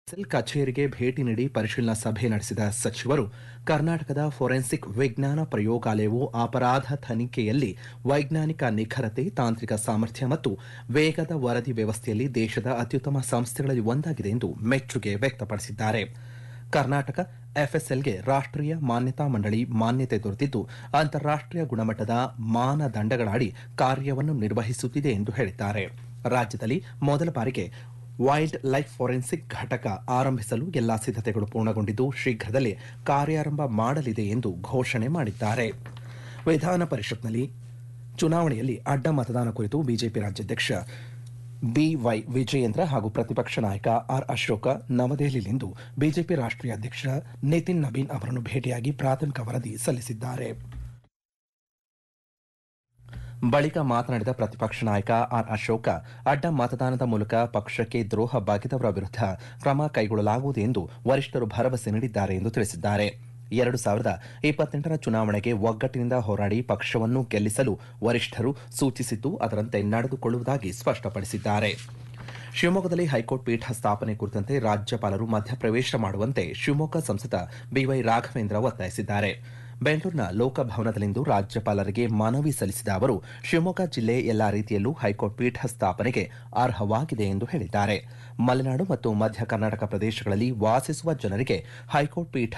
cell ಕಚೇರಿಗೆ ಭೇಟಿ ನೀಡಿ ಪರಿಶೀಲನಾ ಸಭೆ ನಡೆಸಿದ ಸಚಿವರು ಕರ್ನಾಟಕದ ಫೋರೆನ್ಸಿಕ್ ವಿಜ್ಞಾನ ಪ್ರಯೋಗಾಲಯವು ಅಪರಾಧ ತನಿಖೆಯಲ್ಲಿ ವೈಜ್ಞಾನಿಕ ನಿಖರತೆ ತಾಂತ್ರಿಕ ಸಾಮರ್ಥ್ಯ ಮತ್ತು ವೇಗದ ವರದಿ ವ್ಯವಸ್ಥೆಯಲ್ಲಿ ದೇಶದ ಅತ್ಯುತ್ತಮ ಸಂಸ್ಥೆಗಳಲ್ಲಿ ಒಂದಾಗಿದೆ ಎಂದು ಮೆಚ್ಚುಗೆ ವ್ಯಕ್ತಪಡಿಸಿದ್ದಾರೆ ಕರ್ನಾಟಕ ಎಫ್ಎಸ್ಎಲ್ಗೆ ರಾಷ್ಟ್ರೀಯ ಮಾನ್ಯತಾ ಮಂಡಳಿ ಮಾನ್ಯತೆ ದೊರೆತಿದ್ದು ಅಂತಾರಾಷ್ಟ್ರೀಯ ಗುಣಮಟ್ಟದ ಮಾನದಂಡಗಳಡಿ ಕಾರ್ಯವನ್ನು ನಿರ್ವಹಿಸುತ್ತಿದೆ ಎಂದು ಹೇಳಿದ್ದಾರೆ ರಾಜ್ಯದಲ್ಲಿ ಮೊದಲ ಬಾರಿಗೆ ವೈಲ್ಡ್ ಲೈಫ್ ಫೋರೆನ್ಸಿಕ್ ಘಟಕ ಆರಂಭಿಸಲು ಎಲ್ಲಾ ಸಿದ್ಧತೆಗಳು ಪೂರ್ಣಗೊಂಡಿದ್ದು ಶೀಘ್ರದಲ್ಲೇ ಕಾರ್ಯಾರಂಭ ಮಾಡಲಿದೆ ಎಂದು ಘೋಷಣೆ ಮಾಡಿದ್ದಾರೆ ವಿಧಾನ ಪರಿಷತ್ನಲ್ಲಿ ಚುನಾವಣೆಯಲ್ಲಿ ಅಡ್ಡ ಮತದಾನ ಕುರಿತು ಬಿಜೆಪಿ ರಾಜ್ಯಾಧ್ಯಕ್ಷ ಬಿವೈ ವಿಜಯೇಂದ್ರ ಹಾಗೂ ಪ್ರತಿಪಕ್ಷ ನಾಯಕ ಆರ್ ಅಶೋಕ ನವದೆಹಲಿಯಲ್ಲಿಂದು ಬಿಜೆಪಿ ರಾಷ್ಟ್ರೀಯ ಅಧ್ಯಕ್ಷ ನಿತಿನ್ ನಬೀನ್ ಅವರನ್ನು ಭೇಟಿಯಾಗಿ ಪ್ರಾಥಮಿಕ ವರದಿ ಸಲ್ಲಿಸಿದ್ದಾರೆ ಬಳಿಕ ಮಾತನಾಡಿದ ಪ್ರತಿಪಕ್ಷ ನಾಯಕ ಆರ್ ಅಶೋಕ ಅಡ್ಡ ಮತದಾನದ ಮೂಲಕ ಪಕ್ಷಕ್ಕೆ ದ್ರೋಹ ಬಗೆದವರ ವಿರುದ್ಧ ಕ್ರಮ ಕೈಗೊಳ್ಳಲಾಗುವುದು ಎಂದು ವರಿಷ್ಠರು ಭರವಸೆ ನೀಡಿದ್ದಾರೆ ಎಂದು ತಿಳಿಸಿದ್ದಾರೆ ಎರಡು ಸಾವಿರದ ಇಪ್ಪತ್ತೆಂಟರ ಚುನಾವಣೆಗೆ ಒಗ್ಗಟ್ಟಿನಿಂದ ಹೋರಾಡಿ ಪಕ್ಷವನ್ನು ಗೆಲ್ಲಿಸಲು ವರಿಷ್ಠರು ಸೂಚಿಸಿದ್ದು ಅದರಂತೆ ನಡೆದುಕೊಳ್ಳುವುದಾಗಿ ಸ್ಪಷ್ಟಪಡಿಸಿದ್ದಾರೆ ಶಿವಮೊಗ್ಗದಲ್ಲಿ ಹೈಕೋರ್ಟ್ ಪೀಠ ಸ್ಥಾಪನೆ ಕುರಿತಂತೆ ರಾಜ್ಯಪಾಲರು ಮಧ್ಯಪ್ರವೇಶ ಮಾಡುವಂತೆ ಶಿವಮೊಗ್ಗ ಸಂಸದ ಬಿವೈ ರಾಘವೇಂದ್ರ ಒತ್ತಾಯಿಸಿದ್ದಾರೆ ಬೆಂಗಳೂರಿನ ಲೋಕಭವನದಲ್ಲಿಂದು ರಾಜ್ಯಪಾಲರಿಗೆ ಮನವಿ ಸಲ್ಲಿಸಿದ ಅವರು ಶಿವಮೊಗ್ಗ ಜಿಲ್ಲೆ ಎಲ್ಲಾ ರೀತಿಯಲ್ಲೂ ಹೈಕೋರ್ಟ್ ಪೀಠ ಸ್ಥಾಪನೆಗೆ ಅರ್ಹವಾಗಿದೆ ಎಂದು ಹೇಳಿದ್ದಾರೆ ಮಲೆನಾಡು ಮತ್ತು ಮಧ್ಯ ಕರ್ನಾಟಕ ಪ್ರದೇಶಗಳಲ್ಲಿ ವಾಸಿಸುವ ಜನರಿಗೆ ಹೈಕೋರ್ಟ್ ಪೀಠ